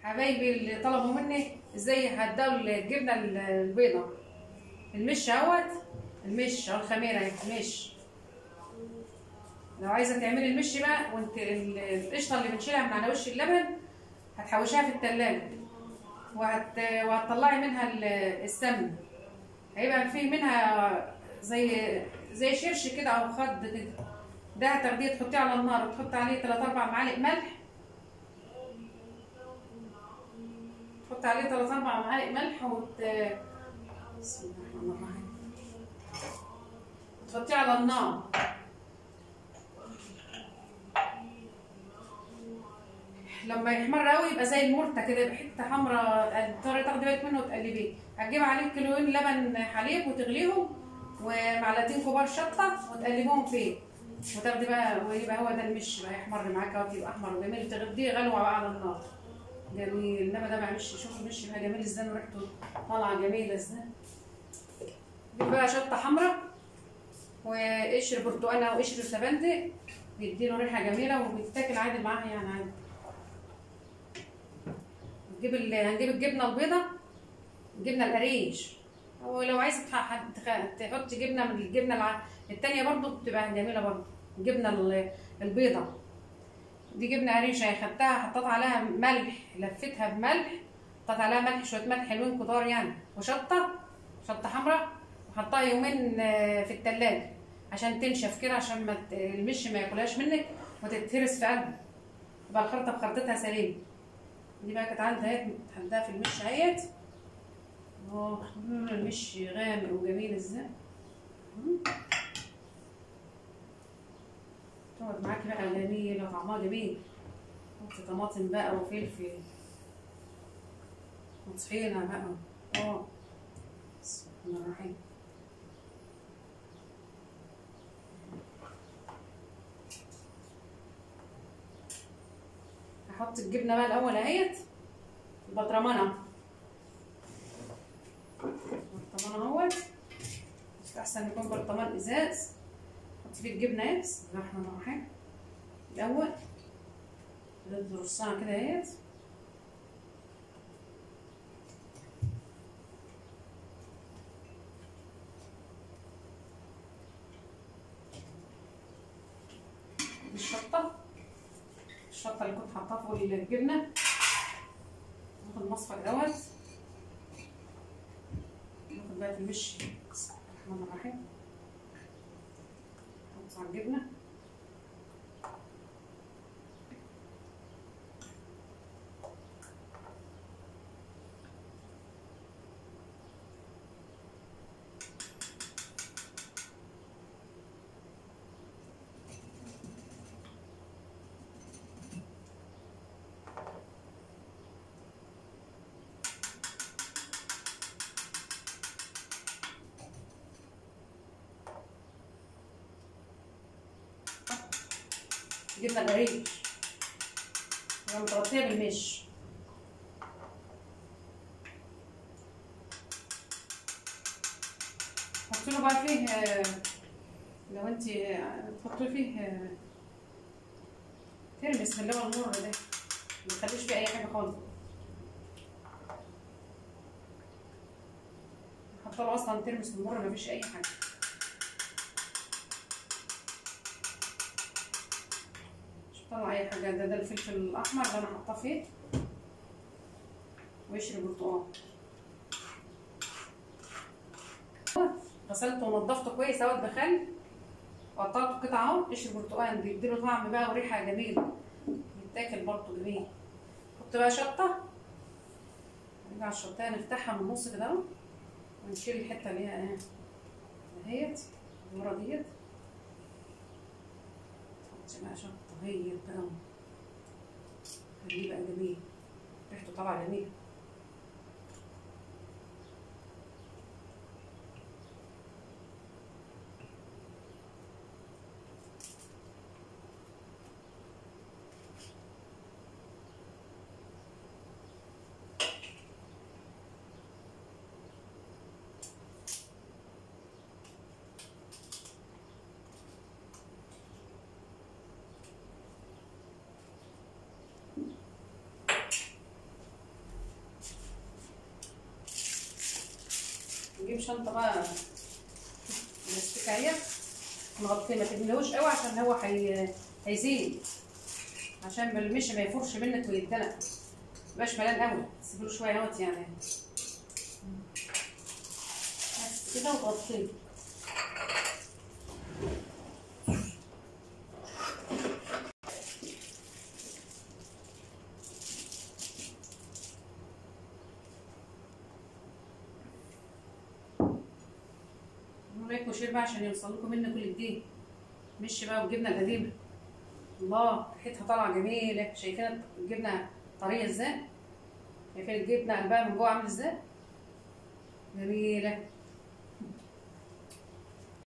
حبايبي اللي طلبوا مني ازاي هدوا الجبنه البيضه المش اهوت المش او الخميره اهي المش لو عايزه تعملي المش بقى وانت ال- القشطه اللي بنشيلها من على وش اللبن هتحوشيها في التلاجة وهت... وهتطلعي منها ال- السمن هيبقى فيه منها زي زي شرش كده او خد كده ده هتاخديه تحطيه على النار وتحطي عليه 3 4 معالق ملح تحطي عليه 3 4 معالق ملح وت بسم الله الرحمن الرحيم تحطيه على النار لما يحمر قوي يبقى زي المرتة كده يبقى حته حمراء تقدري تاخدي بالك منه وتقلبيه هتجيبي عليه كيلوين لبن حليب وتغليهم ومعلقتين كبار شطه وتقلبيهم فيه وتاخدي بقى ويبقى هو ده المش بقى يحمر معاك اهو يبقى احمر وجميل تغديه غلوه بقى على النار جميل انما ده بقى مش شوف المش بقى جميل ازاي وريحته طالعه جميله ازاي دي بقى شطه حمراء وقشر برتقانه وقشر سبندق بيديله ريحه جميله وبيتاكل عادي معاها يعني عادي نجيب ال... هنجيب الجبنه البيضه الجبنه القريش ولو عايزه تح- تخ- تحطي جبنه من الجبنه الع... التانية برضو بتبقى جميله برضو الجبنه ال- البيضه دي جبنه قريشه هي خدتها حطيت عليها ملح لفتها بملح حطيت عليها ملح شويه ملح حلوين كتار يعني وشطه شطه حمراء وحطها يومين آه، في التلاجة عشان تنشف كده عشان ما ت- المش ما ياكلهاش منك وتتهرس في قلبك تبقى الخلطه بخلطتها سليمه دي بقى كانت عندي اهي حدها في المش اهيت اه مم، المش غامق وجميل ازاي مم. تقعد معاكي بقى جميلة طعمها جميل حطي طماطم بقى وفلفل وطحينة بقى اه بسم الله الرحمن الرحيم هحط الجبنة بقى الأول اهيت البطرمانة برطمان اهوت بس احسن يكون برطمان ازاز حط فيه الجبنه اهي بسم الله الرحمن الرحيم الاول بدي رصها كده اهيت دي الشطه الشطه اللي كنت حاطاها فوق الجبنه ناخد مصفى دوت ناخد بقى المش بسم الله الرحمن الرحيم نحط على الجبنة جبنة القريش أنا متغطية بالمش حطي له بقى فيه آه، لو انت تحطي فيه آه، ترمس من اللبن المر ده ما تخليش فيه اي حاجه خالص حاطه له اصلا ترمس من المر مفيش اي حاجه مش طالع اي حاجه ده ده الفلفل الاحمر اللي انا حاطاه فيه وقشر برتقال غسلته ونضفته كويس اهوت بخل وقطعته قطع اهو قشر برتقال بيديله طعم بقى وريحه جميله بيتاكل برضه جميل حط بقى شطه نرجع الشطه نفتحها من النص كده اهو ونشيل الحته اللي هي ايه اهيت الورا ديت حط بقى شطه هي بقى خليه بقى جميل ريحته طالعه جميله نجيب شنطه بقى بلاستيك اهي نغطيه ما تملوش قوي عشان هو هي هيزيد عشان بالمشي ما يفرش منك ويتدلق ميبقاش ملان قوي سيبله شويه اهوت يعني بس كده وتغطيه لايك وشير بقى عشان يوصل لكم مني كل جديد مشي بقى والجبنه القديمه الله ريحتها طالعه جميله شايفين الجبنه طريه ازاي شايفين الجبنه قلبها من جوه عامل ازاي جميله